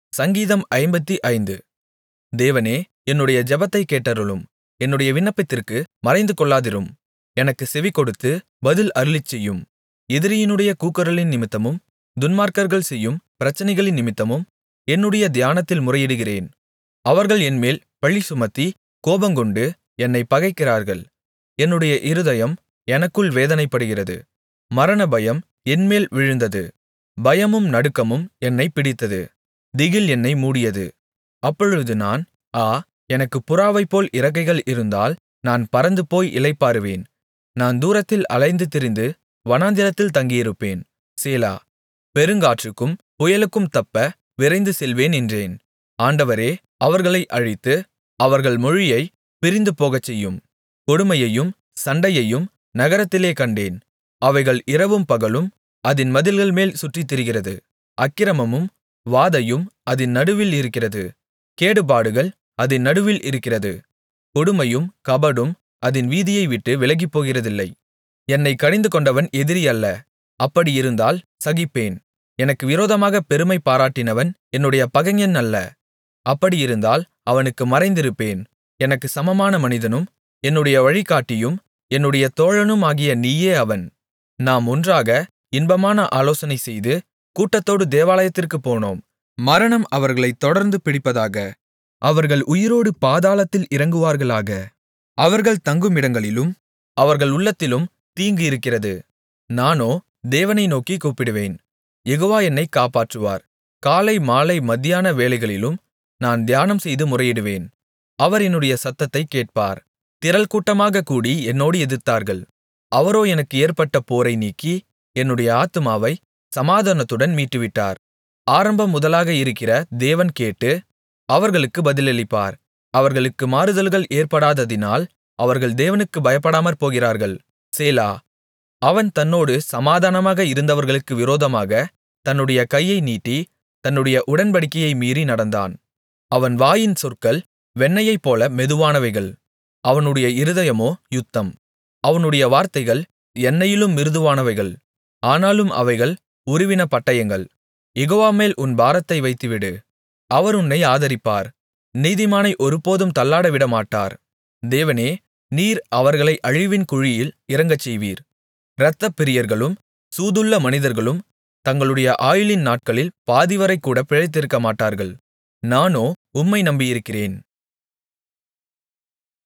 சங்கீதம் ஐம்பத்தைந்து தேவனே என்னுடைய ஜெபத்தைக் கேட்டருளும் என்னுடைய விண்ணப்பத்திற்கு மறைந்துகொள்ளாதிரும் எனக்குச் செவிகொடுத்து பதில் அருளிச்செய்யும் எதிரியினுடைய கூக்குரலின் நிமித்தமும் துன்மார்க்கர்கள் செய்யும் பிரச்சனைகளின் நிமித்தமும் என்னுடைய தியானத்தில் முறையிடுகிறேன் அவர்கள் என்மேல் பழிசுமத்தி கோபங்கொண்டு என்னைப் பகைக்கிறார்கள் என்னுடைய இருதயம் எனக்குள் வேதனைப்படுகிறது மரணபயம் என்மேல் விழுந்தது பயமும் நடுக்கமும் என்னைப் பிடித்தது திகில் என்னை மூடியது அப்பொழுது நான் ஆ எனக்குப் புறாவைப்போல் இறக்கைகள் இருந்தால் நான் பறந்துபோய் இளைப்பாறுவேன் நான் தூரத்தில் அலைந்து திரிந்து வனாந்திரத்தில் தங்கியிருப்பேன் சேலா பெருங்காற்றுக்கும் புயலுக்கும் தப்ப விரைந்து செல்வேன் என்றேன் ஆண்டவரே அவர்களை அழித்து அவர்கள் மொழியைப் பிரிந்து போகச்செய்யும் கொடுமையையும் சண்டையையும் நகரத்திலே கண்டேன் அவைகள் இரவும் பகலும் அதின் மதில்கள்மேல் சுற்றித்திரிகிறது அக்கிரமமும் வாதையும் அதின் நடுவில் இருக்கிறது கேடுபாடுகள் அதின் நடுவில் இருக்கிறது கொடுமையும் கபடும் அதின் வீதியை விட்டு விலகிப்போகிறதில்லை என்னைக் கடிந்துகொண்டவன் எதிரி அல்ல அப்படியிருந்தால் சகிப்பேன் எனக்கு விரோதமாகப் பெருமை பாராட்டினவன் என்னுடைய பகைஞன் அல்ல அப்படியிருந்தால் அவனுக்கு மறைந்திருப்பேன் எனக்குச் சமமான மனிதனும் என்னுடைய வழிகாட்டியும் என்னுடைய தோழனுமாகிய நீயே அவன் நாம் ஒன்றாக இன்பமான ஆலோசனை செய்து கூட்டத்தோடு தேவாலயத்திற்குப் போனோம் மரணம் அவர்களைத் தொடர்ந்து பிடிப்பதாக அவர்கள் உயிரோடு பாதாளத்தில் இறங்குவார்களாக அவர்கள் தங்குமிடங்களிலும் அவர்கள் உள்ளத்திலும் தீங்கு இருக்கிறது நானோ தேவனை நோக்கிக் கூப்பிடுவேன் யெகோவா என்னைக் காப்பாற்றுவார் காலை மாலை மத்தியான வேளைகளிலும் நான் தியானம்செய்து முறையிடுவேன் அவர் என்னுடைய சத்தத்தைக் கேட்பார் திரள் கூட்டமாகக் கூடி என்னோடு எதிர்த்தார்கள் அவரோ எனக்கு ஏற்பட்ட போரை நீக்கி என்னுடைய ஆத்துமாவை சமாதானத்துடன் மீட்டுவிட்டார் ஆரம்பம் முதலாக இருக்கிற தேவன் கேட்டு அவர்களுக்கு பதிலளிப்பார் அவர்களுக்கு மாறுதல்கள் ஏற்படாததினால் அவர்கள் தேவனுக்கு பயப்படாமற் போகிறார்கள் சேலா அவன் தன்னோடு சமாதானமாக இருந்தவர்களுக்கு விரோதமாக தன்னுடைய கையை நீட்டி தன்னுடைய உடன்படிக்கையை மீறி நடந்தான் அவன் வாயின் சொற்கள் வெண்ணெயைப்போல மெதுவானவைகள் அவனுடைய இருதயமோ யுத்தம் அவனுடைய வார்த்தைகள் எண்ணெயிலும் மிருதுவானவைகள் ஆனாலும் அவைகள் உருவின பட்டயங்கள் யெகோவாமேல் உன் பாரத்தை வைத்துவிடு அவர் உன்னை ஆதரிப்பார் நீதிமானை ஒருபோதும் தள்ளாட விடமாட்டார் தேவனே நீர் அவர்களை அழிவின் குழியில் இறங்கச்செய்வீர் இரத்தப்பிரியர்களும் சூதுள்ள மனிதர்களும் தங்களுடைய ஆயுளின் நாட்களில் பாதிவரை கூட பிழைத்திருக்கமாட்டார்கள் நானோ உம்மை நம்பியிருக்கிறேன்